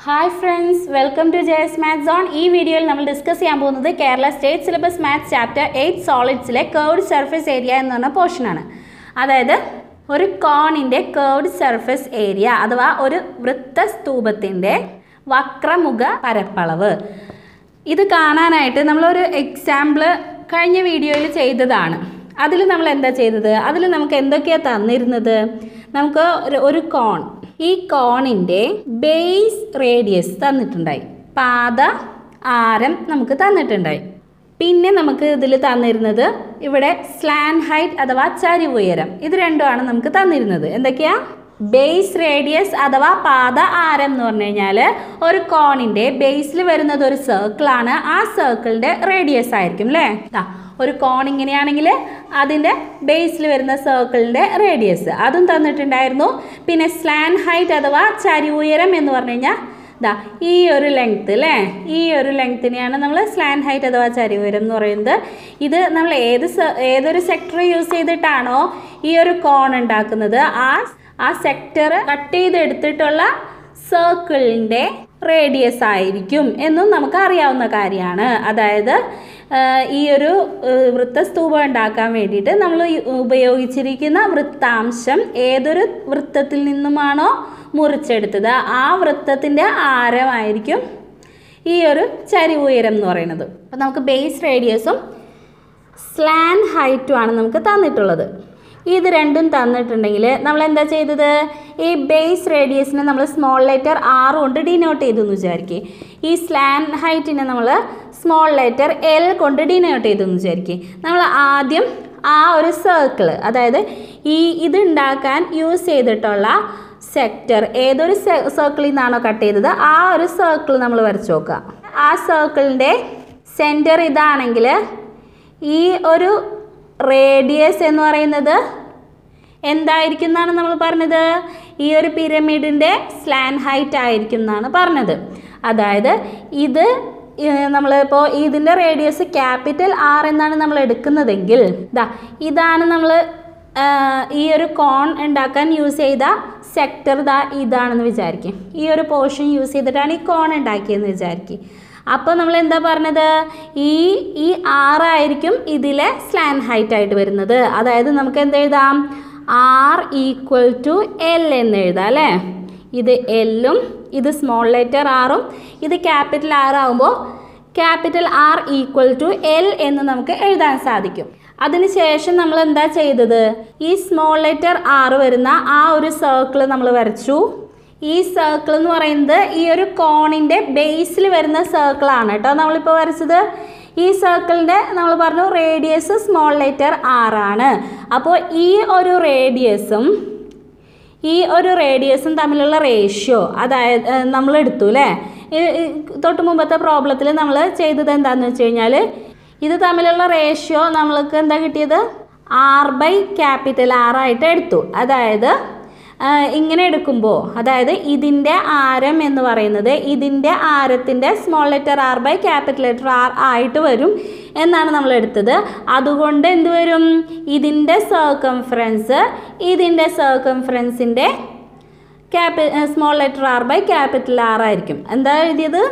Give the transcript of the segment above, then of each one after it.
Hi friends welcome to J S maths on ഈ വീഡിയോയിൽ നമ്മൾ ഡിസ്കസ് ചെയ്യാൻ പോകുന്നത് Kerala state syllabus maths chapter eight സോളിഡ്സിലെ കേർഡ് സർഫേസ് ഏരിയ എന്ന് പറഞ്ഞ പോർഷനാണ് അതായത് ഒരു കോണിൻ്റെ കേർഡ് സർഫേസ് ഏരിയ അഥവാ ഒരു വൃത്തസ്തൂപത്തിൻ്റെ വക്രമുഖ പരപ്പളവ് ഇത് കാണാനായിട്ട് നമ്മളൊരു എക്സാമ്പിൾ കഴിഞ്ഞ വീഡിയോയിൽ ചെയ്തതാണ് അതിൽ നമ്മൾ എന്താ ചെയ്തത് അതിൽ നമുക്ക് എന്തൊക്കെയാണ് തന്നിരുന്നത് നമുക്ക് ഒരു ഒരു കോൺ ഈ കോണിൻ്റെ ബേസ് റേഡിയസ് തന്നിട്ടുണ്ടായി പാത ആരം നമുക്ക് തന്നിട്ടുണ്ടായി പിന്നെ നമുക്ക് ഇതിൽ തന്നിരുന്നത് ഇവിടെ സ്ലാൻ ഹൈറ്റ് അഥവാ ചരിവ് ഉയരം ഇത് രണ്ടുമാണ് നമുക്ക് തന്നിരുന്നത് എന്തൊക്കെയാ ബേസ് റേഡിയസ് അഥവാ പാത ആരം എന്ന് പറഞ്ഞു കഴിഞ്ഞാൽ ഒരു കോണിൻ്റെ ബേസിൽ വരുന്നത് ഒരു സർക്കിളാണ് ആ സർക്കിളിൻ്റെ റേഡിയസ് ആയിരിക്കും അല്ലേ ദാ ഒരു കോൺ ഇങ്ങനെയാണെങ്കിൽ അതിൻ്റെ ബേസിൽ വരുന്ന സർക്കിളിൻ്റെ റേഡിയസ് അതും തന്നിട്ടുണ്ടായിരുന്നു പിന്നെ സ്ലാൻ ഹൈറ്റ് അഥവാ ചരിവ് ഉയരം എന്ന് പറഞ്ഞു കഴിഞ്ഞാൽ ദാ ഈ ഒരു ലെങ്ത്ത് അല്ലേ ഈ ഒരു ലെങ്ത്തിനെയാണ് നമ്മൾ സ്ലാൻ ഹൈറ്റ് അഥവാ ചരിവുയരം എന്ന് പറയുന്നത് ഇത് നമ്മൾ ഏത് സ- ഏതൊരു സെക്ടർ യൂസ് ചെയ്തിട്ടാണോ ഈ ഒരു കോൺ ഉണ്ടാക്കുന്നത് ആ ആ സെക്ടർ കട്ട് ചെയ്തെടുത്തിട്ടുള്ള സർക്കിളിൻ്റെ റേഡിയസ് ആയിരിക്കും എന്നും നമുക്ക് അറിയാവുന്ന കാര്യമാണ് അതായത് ആ, ഈ ഒരു ആ, വൃത്തസ്തൂപം ഉണ്ടാക്കാൻ വേണ്ടിയിട്ട് നമ്മൾ ഉപയോഗിച്ചിരിക്കുന്ന വൃത്താംശം ഏതൊരു വൃത്തത്തിൽ നിന്നുമാണോ മുറിച്ചെടുത്തത് ആ വൃത്തത്തിൻ്റെ ആരമായിരിക്കും ഈ ഒരു ചരിവ് ഉയരം എന്ന് പറയുന്നത് അപ്പോൾ നമുക്ക് ബേസ് റേഡിയസും സ്ലാൻ ഹൈറ്റുമാണ് നമുക്ക് തന്നിട്ടുള്ളത് ഇത് രണ്ടും തന്നിട്ടുണ്ടെങ്കിൽ നമ്മൾ എന്താ ചെയ്തത് ഈ ബേസ് റേഡിയസിനെ നമ്മൾ സ്മോൾ ലെറ്റർ ആർ കൊണ്ട് ഡിനോട്ട് ചെയ്തു എന്ന് വിചാരിക്കുക ഈ സ്ലാൻ ഹൈറ്റിനെ നമ്മൾ സ്മോൾ ലെറ്റർ എൽ കൊണ്ട് ഡിനോട്ട് ചെയ്തു എന്ന് വിചാരിക്കുക നമ്മൾ ആദ്യം ആ ഒരു സർക്കിൾ അതായത് ഈ ഇത് ഉണ്ടാക്കാൻ യൂസ് ചെയ്തിട്ടുള്ള സെക്ടർ ഏതൊരു സർക്കിളിൽ നിന്നാണോ കട്ട് ചെയ്തത് ആ ഒരു സർക്കിൾ നമ്മൾ വരച്ചു നോക്കുക ആ സർക്കിളിൻ്റെ സെൻറ്റർ ഇതാണെങ്കിൽ ഈ ഒരു റേഡിയസ് എന്ന് പറയുന്നത് എന്തായിരിക്കും എന്നാണ് നമ്മൾ പറഞ്ഞത് ഈ ഒരു പിരമിഡിൻ്റെ സ്ലാൻ ഹൈറ്റ് ആയിരിക്കും എന്നാണ് പറഞ്ഞത് അതായത് ഇത് ഏഹ്, നമ്മളിപ്പോൾ ഇതിൻ്റെ റേഡിയസ് ക്യാപിറ്റൽ ആർ എന്നാണ് നമ്മൾ എടുക്കുന്നതെങ്കിൽ ദാ ഇതാണ് നമ്മൾ ഈ ഒരു കോൺ ഉണ്ടാക്കാൻ യൂസ് ചെയ്ത സെക്ടർ ദാ ഇതാണെന്ന് വിചാരിക്കും ഈ ഒരു പോർഷൻ യൂസ് ചെയ്തിട്ടാണ് ഈ കോൺ ഉണ്ടാക്കിയെന്ന് വിചാരിക്കും അപ്പോൾ നമ്മൾ എന്താ പറഞ്ഞത് ഈ ഈ ആറായിരിക്കും ഇതിലെ സ്ലാൻ ഹൈറ്റ് ആയിട്ട് വരുന്നത് അതായത് നമുക്ക് എന്ത് എഴുതാം ആർ ഈക്വൽ ടു എൽ എന്ന് എഴുതാം അല്ലേ ഇത് എല്ലും ഇത് സ്മോൾ ലെറ്റർ ആറും ഇത് ക്യാപിറ്റൽ ആർ ആകുമ്പോൾ capital R equal to L എന്ന് നമുക്ക് എഴുതാൻ സാധിക്കും അതിനുശേഷം നമ്മൾ എന്താ ചെയ്തത് ഈ സ്മോൾ ലെറ്റർ ആറ് വരുന്ന ആ ഒരു സർക്കിൾ നമ്മൾ വരച്ചു ഈ സർക്കിൾ എന്ന് പറയുന്നത് ഈ ഒരു കോണിൻ്റെ ബേസിൽ വരുന്ന സർക്കിളാണ് കേട്ടോ നമ്മളിപ്പോൾ വരച്ചത് ഈ സർക്കിളിൻ്റെ നമ്മൾ പറഞ്ഞു റേഡിയസ് സ്മോൾ ലെറ്റർ ആറാണ് അപ്പോൾ ഈ ഒരു റേഡിയസും ഈ ഒരു റേഡിയസും തമ്മിലുള്ള റേഷ്യോ അതായത് ഏഹ്, നമ്മൾ എടുത്തു അല്ലേ ഈ- ഈ തൊട്ട് മുമ്പത്തെ പ്രോബ്ലത്തിൽ നമ്മൾ ചെയ്തത് എന്താണെന്ന് വെച്ച് കഴിഞ്ഞാൽ ഇത് തമ്മിലുള്ള റേഷ്യോ നമ്മൾക്ക് എന്താ കിട്ടിയത് ആർ ബൈ ക്യാപിറ്റൽ ആർ ആയിട്ട് എടുത്തു അതായത് ആഹ്, ഇങ്ങനെ എടുക്കുമ്പോൾ അതായത് ഇതിൻ്റെ ആരം എന്ന് പറയുന്നത് ഇതിൻ്റെ ആരത്തിൻ്റെ small letter R by capital letter R ആയിട്ട് വരും എന്നാണ് നമ്മൾ എടുത്തത് അതുകൊണ്ട് എന്ത് വരും ഇതിൻ്റെ സർക്കംഫറൻസ് ഇതിൻ്റെ സർക്കംഫറൻസിൻ്റെ ക്യാപി small letter R by capital R ആയിരിക്കും എന്താ എഴുതിയത്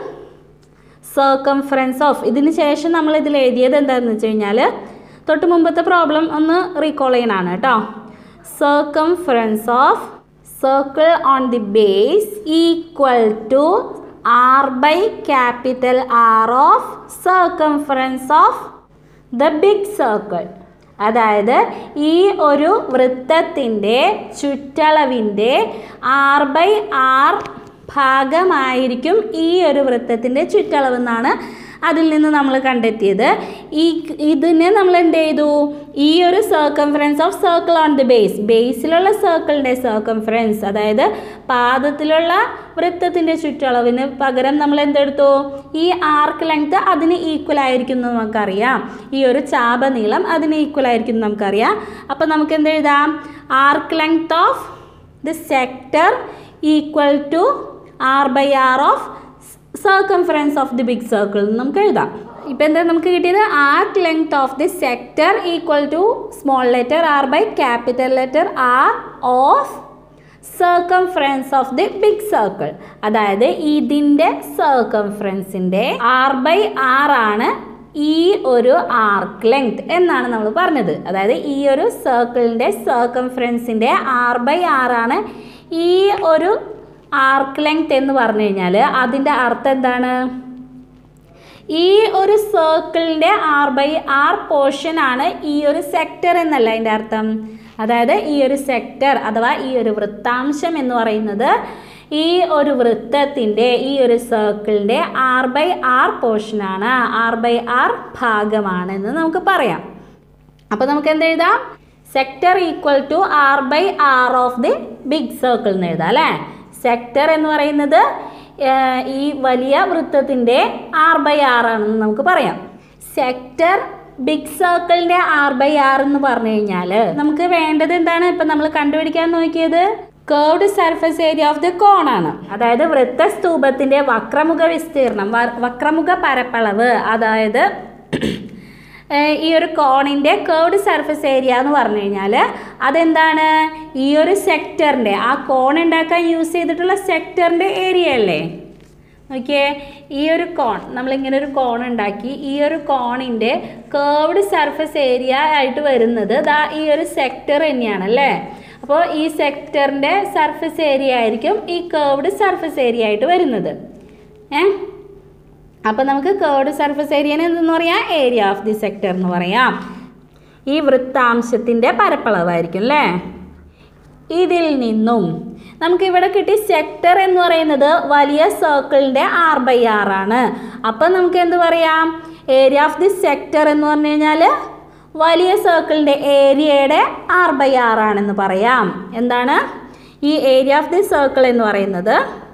സർക്കംഫറൻസ് ഓഫ് ഇതിന് ശേഷം നമ്മൾ ഇതിൽ എഴുതിയത് എന്താണെന്ന് വെച്ച് കഴിഞ്ഞാൽ തൊട്ട് മുമ്പത്തെ പ്രോബ്ലം ഒന്ന് റീകോൾ ചെയ്യാനാണ് കേട്ടോ circumference of circle on the base equal to R by capital R of circumference of the big circle അതായത് ഈ ഒരു വൃത്തത്തിൻ്റെ ചുറ്റളവിൻ്റെ ആർ ബൈ ആർ ഭാഗമായിരിക്കും ഈ ഒരു വൃത്തത്തിൻ്റെ ചുറ്റളവ് എന്നാണ് അതിൽ നിന്ന് നമ്മൾ കണ്ടെത്തിയത് ഈ ഇതിനെ നമ്മൾ എന്ത് ചെയ്തു ഈ ഒരു circumference of circle on the base ബേസിലുള്ള സർക്കിളിൻ്റെ സർക്കംഫറൻസ് അതായത് പാദത്തിലുള്ള വൃത്തത്തിൻ്റെ ചുറ്റളവിന് പകരം നമ്മൾ എന്തെടുത്തു ഈ ആർക്ക് ലെങ്ത് അതിന് ഈക്വൽ ആയിരിക്കും എന്ന് നമുക്കറിയാം ഈ ഒരു ചാപനീളം അതിന് ഈക്വൽ ആയിരിക്കും എന്ന് നമുക്കറിയാം അപ്പോൾ നമുക്ക് എന്ത് എഴുതാം arc length of the sector equal to R by R of circumference of the big circle എന്ന് നമുക്ക് എഴുതാം ഇപ്പം എന്താ നമുക്ക് കിട്ടിയത് arc length of the sector equal to small letter R by capital letter R of circumference of the big circle അതായത് ഇതിൻ്റെ സർക്കംഫറൻസിൻ്റെ R by R ആണ് ഈ ഒരു ആർക്ക് ലെങ്ത് എന്നാണ് നമ്മൾ പറഞ്ഞത് അതായത് ഈ ഒരു സർക്കിളിൻ്റെ സർക്കംഫറൻസിൻ്റെ ആർ ബൈ ആർ ആണ് ഈ ഒരു ആർക്ക് ലെങ്ത് എന്ന് പറഞ്ഞു കഴിഞ്ഞാൽ അതിൻ്റെ അർത്ഥം എന്താണ് ഈ ഒരു സർക്കിളിൻ്റെ ആർ ബൈ ആർ പോർഷൻ ആണ് ഈ ഒരു സെക്ടർ എന്നല്ല അതിൻ്റെ അർത്ഥം അതായത് ഈ ഒരു സെക്ടർ അഥവാ ഈ ഒരു വൃത്താംശം എന്ന് പറയുന്നത് ഈ ഒരു വൃത്തത്തിൻ്റെ ഈ ഒരു സർക്കിളിൻ്റെ ആർ ബൈ ആർ പോർഷനാണ് ആർ ബൈ ആർ ഭാഗമാണ് എന്ന് നമുക്ക് പറയാം അപ്പോൾ നമുക്ക് എന്ത് എഴുതാം sector equal to R by R of the big circle എന്ന് എഴുതാം അല്ലേ സെക്ടർ എന്ന് പറയുന്നത് ഏഹ്, ഈ വലിയ വൃത്തത്തിൻ്റെ ആർ ബൈ ആർ ആണെന്ന് നമുക്ക് പറയാം സെക്ടർ ബിഗ് സർക്കിളിൻ്റെ ആർ ബൈ ആർ എന്ന് പറഞ്ഞു കഴിഞ്ഞാൽ നമുക്ക് വേണ്ടത് എന്താണ് ഇപ്പം നമ്മൾ കണ്ടുപിടിക്കാൻ നോക്കിയത് curved surface area of the cone ആണ് അതായത് വൃത്തസ്തൂപത്തിൻ്റെ വക്രമുഖ വിസ്തീർണം വ- വക്രമുഖ പരപ്പളവ് അതായത് ഏഹ് ഈ ഒരു കോണിൻ്റെ കേർഡ് സർഫസ് ഏരിയ എന്ന് പറഞ്ഞു കഴിഞ്ഞാൽ അതെന്താണ് ഈ ഒരു സെക്ടറിൻ്റെ ആ കോൺ ഉണ്ടാക്കാൻ യൂസ് ചെയ്തിട്ടുള്ള സെക്ടറിൻ്റെ ഏരിയ അല്ലേ നോക്കിയേ ഈ ഒരു കോൺ നമ്മളിങ്ങനെ ഒരു കോൺ ഉണ്ടാക്കി ഈ ഒരു കോണിൻ്റെ കേർവ്ഡ് സർഫസ് ഏരിയ ആയിട്ട് വരുന്നത് ദാ ഈ ഒരു സെക്ടർ തന്നെയാണ് അല്ലേ അപ്പോൾ ഈ സെക്ടറിൻ്റെ സർഫസ് ഏരിയ ആയിരിക്കും ഈ കേർവ്ഡ് സർഫസ് ഏരിയ ആയിട്ട് വരുന്നത് ഏ അപ്പോൾ നമുക്ക് കേർഡ് സർഫസ് ഏരിയനെ എന്തെന്ന് പറയാം ഏരിയ ഓഫ് ദി സെക്ടർ എന്ന് പറയാം ഈ വൃത്താംശത്തിൻ്റെ പരപ്പളവായിരിക്കും അല്ലേ ഇതിൽ നിന്നും നമുക്ക് ഇവിടെ കിട്ടി സെക്ടർ എന്ന് പറയുന്നത് വലിയ സർക്കിളിൻ്റെ ആർ ബൈ ആർ ആണ് അപ്പം നമുക്ക് എന്ത് പറയാം ഏരിയ ഓഫ് ദി സെക്ടർ എന്ന് പറഞ്ഞു കഴിഞ്ഞാൽ വലിയ സർക്കിളിൻ്റെ ഏരിയയുടെ ആർ ബൈ ആർ ആണെന്ന് പറയാം എന്താണ് ഈ ഏരിയ ഓഫ് ദി സർക്കിൾ എന്ന് പറയുന്നത്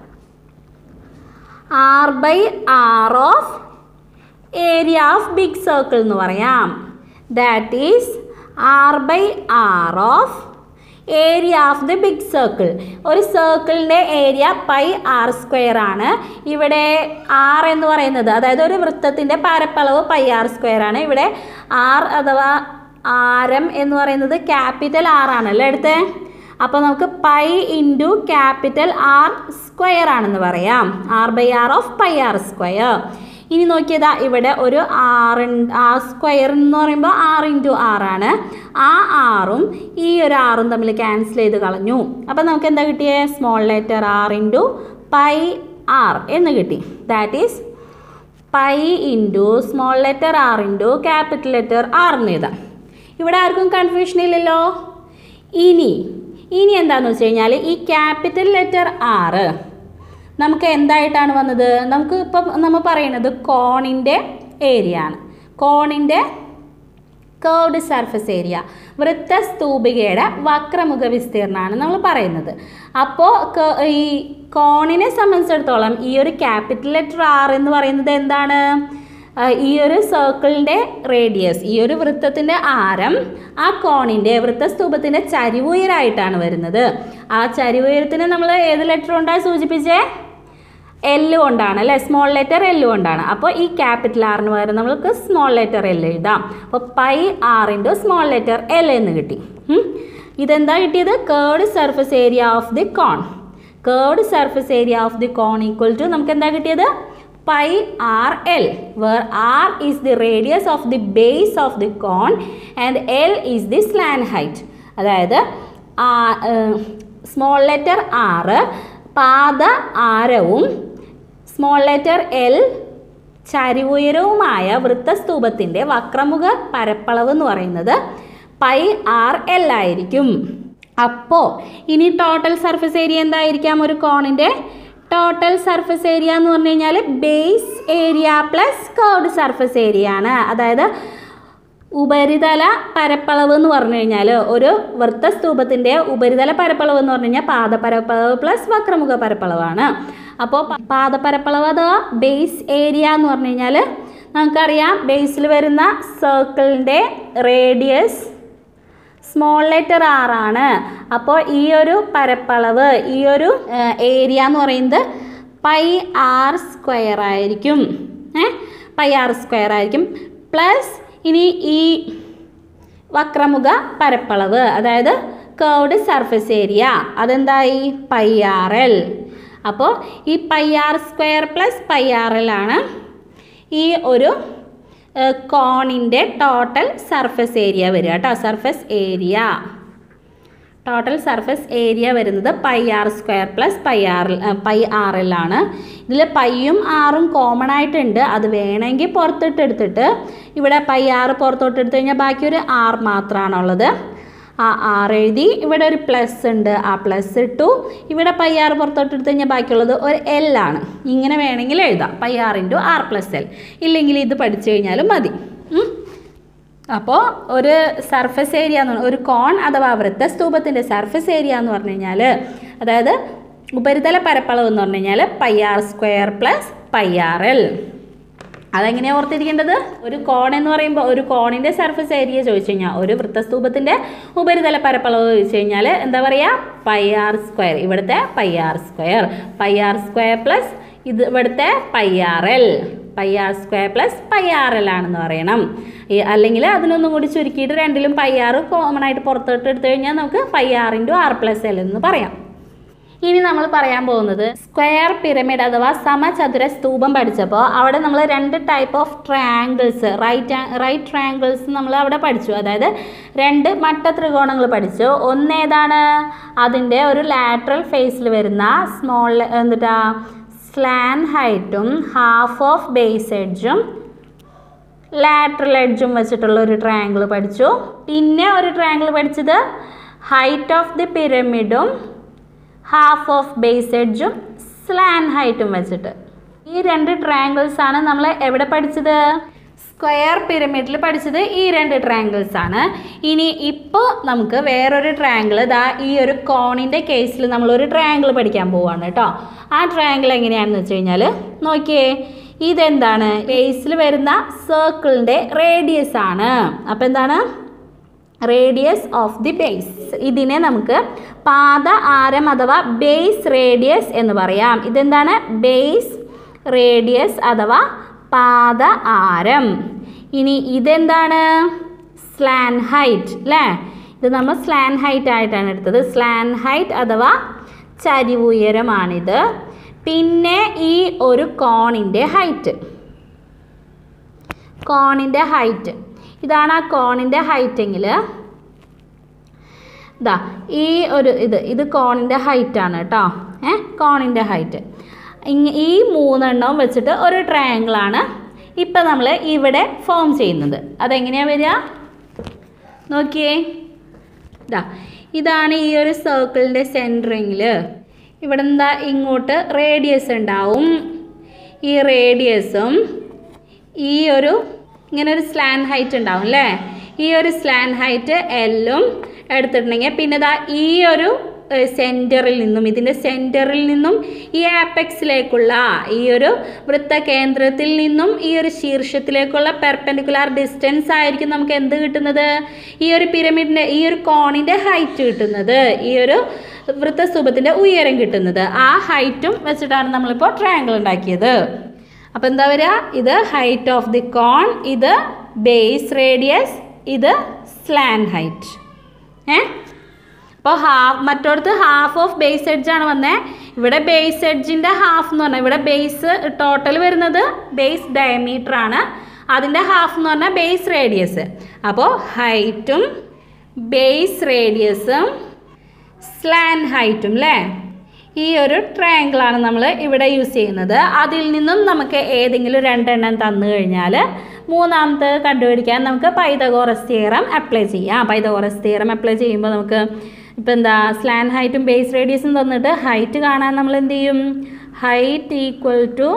R by R of area of big circle എന്ന് പറയാം that is R by R of area of the big circle ഒരു സർക്കിളിൻ്റെ ഏരിയ പൈ ആർ സ്ക്വയർ ആണ് ഇവിടെ ആർ എന്ന് പറയുന്നത് അതായത് ഒരു വൃത്തത്തിൻ്റെ പരപ്പളവ് പൈ ആർ സ്ക്വയർ ആണ് ഇവിടെ ആർ അഥവാ ആരം എന്ന് പറയുന്നത് ക്യാപിറ്റൽ ആർ ആണല്ലോ എടുത്തേ അപ്പോൾ നമുക്ക് pi into capital R square ആണെന്ന് പറയാം R by R of pi R square ഇനി നോക്കിയതാ ഇവിടെ ഒരു ആർ ആർ സ്ക്വയർ എന്ന് പറയുമ്പോൾ ആർ ഇൻറ്റു ആർ ആണ് ആ ആറും ഈ ഒരു ആറും തമ്മിൽ ക്യാൻസൽ ചെയ്ത് കളഞ്ഞു അപ്പോൾ നമുക്ക് എന്താ കിട്ടിയേ small letter R into pi R എന്ന് കിട്ടി that is pi into small letter R into capital letter R എന്ന് എഴുതാം ഇവിടെ ആർക്കും കൺഫ്യൂഷൻ ഇല്ലല്ലോ ഇനി ഇനി എന്താണെന്ന് വെച്ച് കഴിഞ്ഞാൽ ഈ ക്യാപിറ്റൽ ലെറ്റർ ആറ് നമുക്ക് എന്തായിട്ടാണ് വന്നത് നമുക്ക് ഇപ്പം നമ്മൾ പറയുന്നത് കോണിൻ്റെ ഏരിയ ആണ് കോണിൻ്റെ കേർഡ് സർഫസ് ഏരിയ വൃത്തസ്തൂപികയുടെ വക്രമുഖ വിസ്തീർണമാണ് നമ്മൾ പറയുന്നത് അപ്പോൾ ഈ കോണിനെ സംബന്ധിച്ചിടത്തോളം ഈ ഒരു ക്യാപിറ്റൽ ലെറ്റർ ആർ എന്ന് പറയുന്നത് എന്താണ് ആ, ഈ ഒരു സർക്കിളിൻ്റെ റേഡിയസ് ഈ ഒരു വൃത്തത്തിൻ്റെ ആരം ആ കോണിൻ്റെ വൃത്തസ്തൂപത്തിൻ്റെ ചരിവുയരായിട്ടാണ് വരുന്നത് ആ ചരിവുയരത്തിന് നമ്മൾ ഏത് ലെറ്റർ കൊണ്ടാണ് സൂചിപ്പിച്ചേ എല്ല് കൊണ്ടാണ് അല്ലേ സ്മോൾ ലെറ്റർ എല്ല് കൊണ്ടാണ് അപ്പോൾ ഈ ക്യാപിറ്റൽ ആറിന് പകരം നമ്മൾക്ക് സ്മോൾ ലെറ്റർ എൽ എഴുതാം അപ്പോൾ pi R into small letter L എന്ന് കിട്ടി ഉം. ഇതെന്താ കിട്ടിയത് curved surface area of the cone curved surface area of the cone equal to നമുക്ക് എന്താ കിട്ടിയത് pi R L where R is the radius of the base of the cone and L is the slant height അതായത് small letter R പാദ ആരവും small letter L ചരിവുയരവുമായ വൃത്തസ്തൂപത്തിൻ്റെ വക്രമുഖ പരപ്പളവ് എന്ന് പറയുന്നത് പൈ ആർ എൽ ആയിരിക്കും അപ്പോൾ ഇനി ടോട്ടൽ സർഫസ് ഏരിയ എന്തായിരിക്കാം ഒരു കോണിൻ്റെ ടോട്ടൽ സർഫസ് ഏരിയ എന്ന് പറഞ്ഞു കഴിഞ്ഞാൽ base area plus curved surface area ആണ് അതായത് ഉപരിതല പരപ്പളവ് എന്ന് പറഞ്ഞു കഴിഞ്ഞാൽ ഒരു വൃത്തസ്തൂപത്തിൻ്റെ ഉപരിതല പരപ്പളവ് എന്ന് പറഞ്ഞു കഴിഞ്ഞാൽ പാദപരപ്പളവ് പ്ലസ് വക്രമുഖ പരപ്പളവാണ് അപ്പോൾ പാദപരപ്പളവ് അഥവാ ബേസ് ഏരിയ എന്ന് പറഞ്ഞു കഴിഞ്ഞാൽ നമുക്കറിയാം ബേസിൽ വരുന്ന സർക്കിളിൻ്റെ റേഡിയസ് സ്മോൾ ലെറ്റർ ആർ ആണ് അപ്പോൾ ഈ ഒരു പരപ്പളവ് ഈ ഒരു ഏരിയ എന്ന് പറയുന്നത് പൈ ആർ സ്ക്വയർ ആയിരിക്കും ഏ പൈ ആർ സ്ക്വയർ ആയിരിക്കും പ്ലസ് ഇനി ഈ വക്രമുഖ പരപ്പളവ് അതായത് കേർഡ് സർഫസ് ഏരിയ അതെന്തായി പൈ ആർ എൽ അപ്പോൾ ഈ pi R square plus pi R L ആണ് ഈ ഒരു കോണിൻ്റെ ടോട്ടൽ സർഫസ് ഏരിയ വരിക കേട്ടോ surface area total surface area വരുന്നത് pi R square plus pi R pi R L ആണ് ഇതിൽ പൈയും ആറും കോമൺ ആയിട്ടുണ്ട് അത് വേണമെങ്കിൽ പുറത്തിട്ട് എടുത്തിട്ട് ഇവിടെ പൈ ആറ് പുറത്തോട്ട് എടുത്തു കഴിഞ്ഞാൽ ബാക്കി ഒരു ആർ മാത്രമാണുള്ളത് ആ ആർ എഴുതി ഇവിടെ ഒരു പ്ലസ് ഉണ്ട് ആ പ്ലസ് ഇട്ടു ഇവിടെ പൈ ആർ പുറത്തോട്ട് എടുത്തു കഴിഞ്ഞാൽ ബാക്കിയുള്ളത് ഒരു എൽ ആണ് ഇങ്ങനെ വേണമെങ്കിൽ എഴുതാം pi R into R plus L ഇല്ലെങ്കിൽ ഇത് പഠിച്ചു കഴിഞ്ഞാലും മതി ഉം. അപ്പോൾ ഒരു സർഫസ് ഏരിയ എന്ന് പറഞ്ഞാൽ ഒരു കോൺ അഥവാ വൃത്തസ്തൂപത്തിൻ്റെ സർഫസ് ഏരിയ എന്ന് പറഞ്ഞു കഴിഞ്ഞാൽ അതായത് ഉപരിതല പരപ്പളവ് എന്ന് പറഞ്ഞു കഴിഞ്ഞാൽ pi R square plus pi R L അതെങ്ങനെയാണ് ഓർത്തിരിക്കേണ്ടത് ഒരു കോൺ എന്ന് പറയുമ്പോൾ ഒരു കോണിൻ്റെ സർഫസ് ഏരിയ ചോദിച്ചു കഴിഞ്ഞാൽ ഒരു വൃത്തസ്തൂപത്തിൻ്റെ ഉപരിതല പരപ്പളവ് ചോദിച്ചു കഴിഞ്ഞാൽ എന്താ പറയുക പൈ ആർ സ്ക്വയർ ഇവിടുത്തെ pi R square pi R square plus ഇത് ഇവിടുത്തെ pi R L pi R square plus pi R L ആണെന്ന് പറയണം ഈ അല്ലെങ്കിൽ അതിനൊന്നും കൂടി ചുരുക്കിയിട്ട് രണ്ടിലും പൈ ആർ കോമൺ ആയിട്ട് പുറത്തോട്ട് എടുത്തു കഴിഞ്ഞാൽ നമുക്ക് pi R into R plus L എന്ന് പറയാം ഇനി നമ്മൾ പറയാൻ പോകുന്നത് സ്ക്വയർ പിരമിഡ് അഥവാ സമചതുര സ്തൂപം പഠിച്ചപ്പോൾ അവിടെ നമ്മൾ രണ്ട് type of triangles right right triangles നമ്മൾ അവിടെ പഠിച്ചു അതായത് രണ്ട് മട്ട ത്രികോണങ്ങൾ പഠിച്ചു ഒന്നേതാണ് അതിൻ്റെ ഒരു ലാറ്ററൽ ഫേസിൽ വരുന്ന സ്മോൾ എന്നിട്ടാ സ്ലാൻ ഹൈറ്റും ഹാഫ് ഓഫ് ബേസ് എഡ്ജും ലാറ്ററൽ എഡ്ജും വെച്ചിട്ടുള്ള ഒരു ട്രയാങ്കിൾ പഠിച്ചു പിന്നെ ഒരു ട്രയാങ്കിൾ പഠിച്ചത് ഹൈറ്റ് ഓഫ് ദി പിരമിഡും ഹാഫ് ഓഫ് ബേസ് എഡ്ജും സ്ലാൻ ഹൈറ്റും വെച്ചിട്ട് ഈ രണ്ട് ട്രയാങ്കിൾസ് ആണ് നമ്മൾ എവിടെ പഠിച്ചത് സ്ക്വയർ പിരമിഡിൽ പഠിച്ചത് ഈ രണ്ട് ട്രയാങ്കിൾസ് ആണ് ഇനി ഇപ്പോൾ നമുക്ക് വേറൊരു ട്രയാങ്കിൾ ഇതാ ഈ ഒരു കോണിൻ്റെ കേസിൽ നമ്മളൊരു ട്രയാങ്കിൾ പഠിക്കാൻ പോവാണ് കേട്ടോ ആ ട്രയാങ്കിൾ എങ്ങനെയാണെന്ന് വെച്ച് കഴിഞ്ഞാൽ നോക്കിയേ ഇതെന്താണ് ബേസിൽ വരുന്ന സർക്കിളിൻ്റെ റേഡിയസ് ആണ് അപ്പോൾ എന്താണ് റേഡിയസ് ഓഫ് ദി ബേസ് ഇതിനെ നമുക്ക് പാദ ആരം അഥവാ ബേസ് റേഡിയസ് എന്ന് പറയാം ഇതെന്താണ് ബേസ് റേഡിയസ് അഥവാ പാദ ആരം ഇനി ഇതെന്താണ് സ്ലാൻ ഹൈറ്റ് അല്ലേ ഇത് നമ്മൾ സ്ലാൻ ഹൈറ്റ് ആയിട്ടാണ് എടുത്തത് സ്ലാൻ ഹൈറ്റ് അഥവാ ചരിവുയരമാണിത് പിന്നെ ഈ ഒരു കോണിൻ്റെ ഹൈറ്റ് കോണിൻ്റെ ഹൈറ്റ് ഇതാണ് ആ കോണിൻ്റെ ഹൈറ്റ് എങ്കിൽ ഇതാ ഈ ഒരു ഇത് ഇത് കോണിൻ്റെ ഹൈറ്റ് ആണ് കേട്ടോ ഏ കോണിൻ്റെ ഹൈറ്റ് ഇങ്ങ ഈ മൂന്നെണ്ണവും വെച്ചിട്ട് ഒരു ട്രയാങ്കിളാണ് ഇപ്പം നമ്മൾ ഇവിടെ ഫോം ചെയ്യുന്നത് അതെങ്ങനെയാണ് വരിക നോക്കിയേ ഇതാ ഇതാണ് ഈ ഒരു സർക്കിളിൻ്റെ സെൻറ്ററിങ്ങിൽ ഇവിടെ എന്താ ഇങ്ങോട്ട് റേഡിയസ് ഉണ്ടാവും ഈ റേഡിയസും ഈ ഒരു ഇങ്ങനെ ഒരു സ്ലാൻ ഹൈറ്റ് ഉണ്ടാവും അല്ലേ ഈ ഒരു സ്ലാൻ ഹൈറ്റ് എല്ലും എടുത്തിട്ടുണ്ടെങ്കിൽ പിന്നെ ഇതാ ഈ ഒരു സെൻറ്ററിൽ നിന്നും ഇതിൻ്റെ സെൻറ്ററിൽ നിന്നും ഈ ആപ്പെക്സിലേക്കുള്ള ഈ ഒരു വൃത്തകേന്ദ്രത്തിൽ നിന്നും ഈ ഒരു ശീർഷത്തിലേക്കുള്ള പെർപെൻഡിക്കുലാർ ഡിസ്റ്റൻസ് ആയിരിക്കും നമുക്ക് എന്ത് കിട്ടുന്നത് ഈ ഒരു പിരമിഡിൻ്റെ ഈ ഒരു കോണിൻ്റെ ഹൈറ്റ് കിട്ടുന്നത് ഈ ഒരു വൃത്തസ്തൂപത്തിൻ്റെ ഉയരം കിട്ടുന്നത് ആ ഹൈറ്റും വെച്ചിട്ടാണ് നമ്മളിപ്പോൾ ട്രയാങ്കിൾ ഉണ്ടാക്കിയത് അപ്പോൾ എന്താ വരിക ഇത് ഹൈറ്റ് ഓഫ് ദി കോൺ ഇത് ബേസ് റേഡിയസ് ഇത് സ്ലാൻ ഹൈറ്റ് ഏ അപ്പോൾ ഹാഫ് മറ്റോടത്ത് ഹാഫ് ഓഫ് ബേസ് എഡ്ജ് ആണ് വന്നത് ഇവിടെ ബേസ് എഡ്ജിൻ്റെ ഹാഫ് എന്ന് പറഞ്ഞാൽ ഇവിടെ ബേസ് ടോട്ടൽ വരുന്നത് ബേസ് ഡയമീറ്റർ ആണ് അതിൻ്റെ ഹാഫ് എന്ന് പറഞ്ഞാൽ ബേസ് റേഡിയസ് അപ്പോൾ ഹൈറ്റും ബേസ് റേഡിയസും സ്ലാൻ ഹൈറ്റും അല്ലേ ഈ ഒരു ട്രയാങ്കിളാണ് നമ്മൾ ഇവിടെ യൂസ് ചെയ്യുന്നത് അതിൽ നിന്നും നമുക്ക് ഏതെങ്കിലും രണ്ടെണ്ണം തന്നു കഴിഞ്ഞാൽ മൂന്നാമത്തെ കണ്ടുപിടിക്കാൻ നമുക്ക് പൈതഗോറസ് തിയറം അപ്ലൈ ചെയ്യാം പൈതഗോറസ് തിയറം അപ്ലൈ ചെയ്യുമ്പോൾ നമുക്ക് ഇപ്പം എന്താ സ്ലാൻ ഹൈറ്റും ബേസ് റേഡിയസും തന്നിട്ട് ഹൈറ്റ് കാണാൻ നമ്മൾ എന്ത് ചെയ്യും height equal to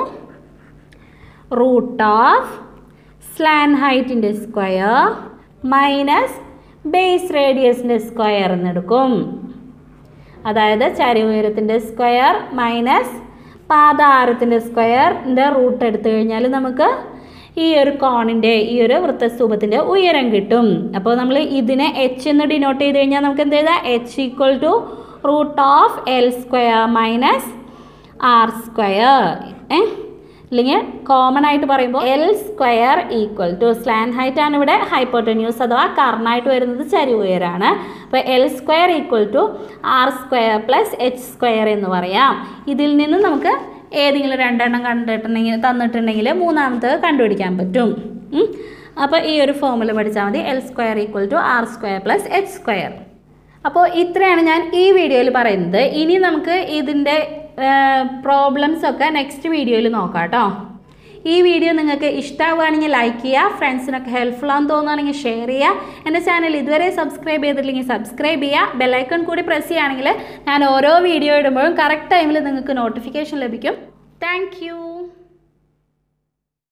root of slant ഹൈറ്റിൻ്റെ സ്ക്വയർ മൈനസ് ബേസ് റേഡിയസിൻ്റെ സ്ക്വയർ എന്നെടുക്കും അതായത് ചരിവുയരത്തിൻ്റെ സ്ക്വയർ മൈനസ് പാതാരത്തിൻ്റെ സ്ക്വയറിൻ്റെ റൂട്ട് എടുത്തു കഴിഞ്ഞാൽ നമുക്ക് ഈ ഒരു കോണിൻ്റെ ഈ ഒരു വൃത്തസ്തൂപത്തിൻ്റെ ഉയരം കിട്ടും അപ്പോൾ നമ്മൾ ഇതിനെ എച്ച് എന്ന് ഡിനോട്ട് ചെയ്ത് കഴിഞ്ഞാൽ നമുക്ക് എന്ത് ചെയ്താൽ H equal to root of L square minus R square ഏ അല്ലെങ്കിൽ കോമൺ ആയിട്ട് പറയുമ്പോൾ L square equal to slant height ആണ് ഇവിടെ ഹൈപ്പോട്ടന്യൂസ് അഥവാ കർണായിട്ട് വരുന്നത് ചരിവ് ഉയരാണ് അപ്പോൾ L square equal to R square plus H square എന്ന് പറയാം ഇതിൽ നിന്ന് നമുക്ക് ഏതെങ്കിലും രണ്ടെണ്ണം കണ്ടിട്ടുണ്ടെങ്കിൽ തന്നിട്ടുണ്ടെങ്കിൽ മൂന്നാമത്തെ കണ്ടുപിടിക്കാൻ പറ്റും ഉം. അപ്പോൾ ഈ ഒരു ഫോമുല പഠിച്ചാൽ മതി L square equal to R square plus H square അപ്പോൾ ഇത്രയാണ് ഞാൻ ഈ വീഡിയോയിൽ പറയുന്നത് ഇനി നമുക്ക് ഇതിൻ്റെ പ്രോബ്ലംസ് ഒക്കെ നെക്സ്റ്റ് വീഡിയോയിൽ നോക്കാം കേട്ടോ ഈ വീഡിയോ നിങ്ങൾക്ക് ഇഷ്ടമാവുകയാണെങ്കിൽ ലൈക്ക് ചെയ്യുക ഫ്രണ്ട്സിനൊക്കെ ഹെൽപ്ഫുൾ ആണെന്ന് തോന്നുകയാണെങ്കിൽ ഷെയർ ചെയ്യുക എൻ്റെ ചാനൽ ഇതുവരെ സബ്സ്ക്രൈബ് ചെയ്തിട്ടില്ലെങ്കിൽ സബ്സ്ക്രൈബ് ചെയ്യുക ബെല്ലൈക്കൺ കൂടി പ്രസ് ചെയ്യുകയാണെങ്കിൽ ഞാൻ ഓരോ വീഡിയോ ഇടുമ്പോഴും കറക്റ്റ് ടൈമിൽ നിങ്ങൾക്ക് നോട്ടിഫിക്കേഷൻ ലഭിക്കും താങ്ക്